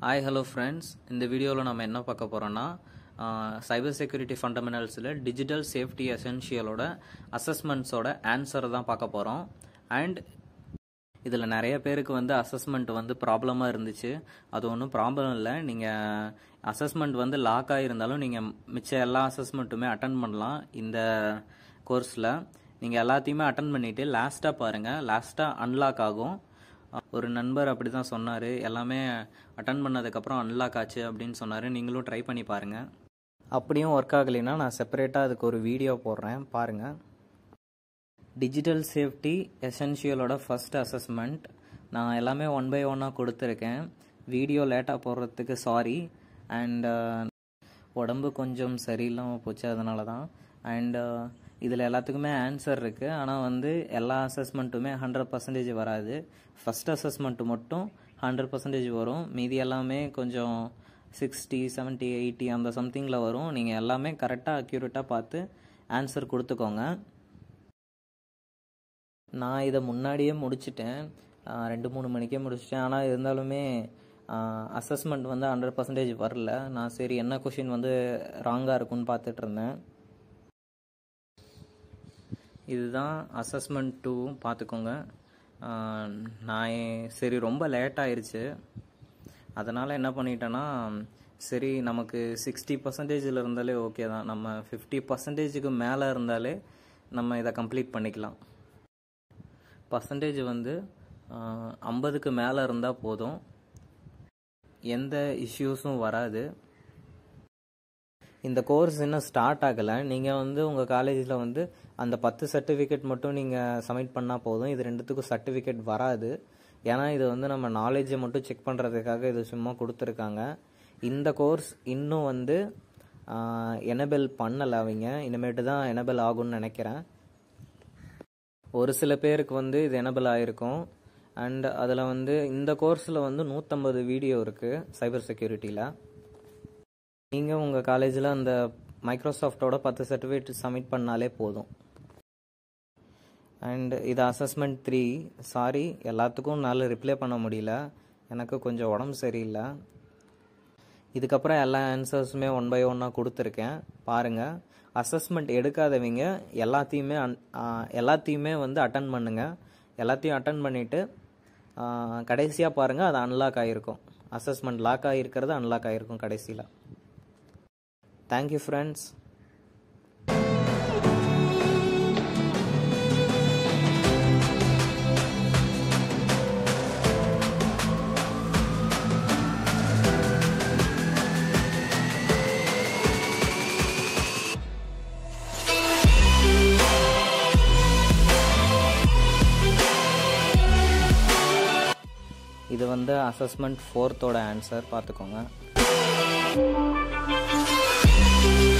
hi hello friends இந்த வீடியோவில் நம்ம என்ன பார்க்க போகிறோன்னா சைபர் செக்யூரிட்டி ஃபண்டமெண்டல்ஸில் டிஜிட்டல் சேஃப்டி எசென்ஷியலோட அசஸ்மெண்ட்ஸோட ஆன்சரை தான் பார்க்க போகிறோம் அண்ட் இதில் நிறைய பேருக்கு வந்து அசஸ்மெண்ட் வந்து ப்ராப்ளமாக இருந்துச்சு அது ஒன்றும் ப்ராப்ளம் இல்லை நீங்கள் அசஸ்மெண்ட் வந்து லாக் ஆகிருந்தாலும் நீங்கள் மிச்ச எல்லா அசஸ்மெண்ட்டுமே அட்டன் பண்ணலாம் இந்த கோர்ஸில் நீங்கள் எல்லாத்தையுமே அட்டன் பண்ணிவிட்டு லாஸ்ட்டாக பாருங்கள் லாஸ்ட்டாக அன்லாக் ஆகும் ஒரு நண்பர் அப்படி தான் சொன்னார் எல்லாமே அட்டன் பண்ணதுக்கப்புறம் அன்லாக் ஆச்சு அப்படின்னு சொன்னார் நீங்களும் ட்ரை பண்ணி பாருங்கள் அப்படியும் ஒர்க் ஆகலைன்னா நான் செப்பரேட்டாக அதுக்கு ஒரு வீடியோ போடுறேன் பாருங்கள் டிஜிட்டல் சேஃப்டி எசென்ஷியலோட ஃபஸ்ட் அசஸ்மெண்ட் நான் எல்லாமே ஒன் பை ஒன்னாக கொடுத்துருக்கேன் வீடியோ லேட்டாக போடுறதுக்கு சாரி அண்ட் உடம்பு கொஞ்சம் சரியில்லாமல் போச்சு அதனால தான் அண்ட் இதில் எல்லாத்துக்குமே ஆன்சர் இருக்குது ஆனால் வந்து எல்லா அசஸ்மெண்ட்டுமே ஹண்ட்ரட் பர்சன்டேஜ் வராது ஃபஸ்ட் அசஸ்மெண்ட்டு மட்டும் ஹண்ட்ரட் பர்சன்டேஜ் வரும் மீதி எல்லாமே கொஞ்சம் சிக்ஸ்டி செவன்ட்டி எயிட்டி அந்த சம்திங்கில் வரும் நீங்கள் எல்லாமே கரெக்டாக அக்யூரேட்டாக பார்த்து ஆன்சர் கொடுத்துக்கோங்க நான் இதை முன்னாடியே முடிச்சிட்டேன் ரெண்டு மூணு மணிக்கே முடிச்சிட்டேன் ஆனால் இருந்தாலுமே அசஸ்மெண்ட் வந்து ஹண்ட்ரட் பர்சன்டேஜ் வரல நான் சரி என்ன கொஷின் வந்து ராங்காக இருக்குன்னு பார்த்துட்டு இருந்தேன் இதுதான் அசஸ்மெண்ட் டூவும் பார்த்துக்கோங்க நான் சரி ரொம்ப லேட் ஆயிடுச்சு அதனால் என்ன பண்ணிட்டேன்னா சரி நமக்கு சிக்ஸ்டி பர்சன்டேஜில் இருந்தாலே ஓகே தான் நம்ம ஃபிஃப்டி பர்சன்டேஜுக்கு மேலே இருந்தாலே நம்ம இதை கம்ப்ளீட் பண்ணிக்கலாம் பர்சன்டேஜ் வந்து ஐம்பதுக்கு மேலே இருந்தால் போதும் எந்த இஷ்யூஸும் வராது இந்த கோர்ஸ் இன்னும் ஸ்டார்ட் ஆகலை நீங்கள் வந்து உங்கள் காலேஜில் வந்து அந்த பத்து சர்டிஃபிகேட் மட்டும் நீங்கள் சப்மிட் பண்ணால் போதும் இது ரெண்டுத்துக்கும் சர்டிஃபிகேட் வராது ஏன்னா இது வந்து நம்ம நாலேஜை மட்டும் செக் பண்ணுறதுக்காக இது சும்மா கொடுத்துருக்காங்க இந்த கோர்ஸ் இன்னும் வந்து எனபிள் பண்ணலை அவங்க இனிமேட்டு தான் எனபிள் ஆகும்னு நினைக்கிறேன் ஒரு சில பேருக்கு வந்து இது எனபிள் ஆகிருக்கும் அண்ட் அதில் வந்து இந்த கோர்ஸில் வந்து நூற்றம்பது வீடியோ இருக்குது சைபர் செக்யூரிட்டியில் நீங்கள் உங்கள் காலேஜில் அந்த மைக்ரோசாஃப்டோட பத்து சர்டிஃபிகேட் சப்மிட் பண்ணாலே போதும் அண்ட் இது அசஸ்மெண்ட் த்ரீ சாரி எல்லாத்துக்கும் என்னால் ரிப்ளை பண்ண முடியல எனக்கு கொஞ்சம் உடம்பு சரியில்லை இதுக்கப்புறம் எல்லா ஆன்சர்ஸுமே ஒன் பை ஒன்னாக கொடுத்துருக்கேன் பாருங்கள் அசஸ்மெண்ட் எடுக்காதவங்க எல்லாத்தையுமே எல்லாத்தையுமே வந்து அட்டன் பண்ணுங்கள் எல்லாத்தையும் அட்டன் பண்ணிவிட்டு கடைசியாக பாருங்கள் அது அன்லாக் ஆகிருக்கும் அசஸ்மெண்ட் லாக் ஆகிருக்கிறது அன்லாக் ஆகிருக்கும் கடைசியில் தேங்க்யூ ஃப்ரெண்ட்ஸ் இது வந்து அசஸ்மெண்ட் ஃபோர்த்தோட ஆன்சர் பார்த்துக்கோங்க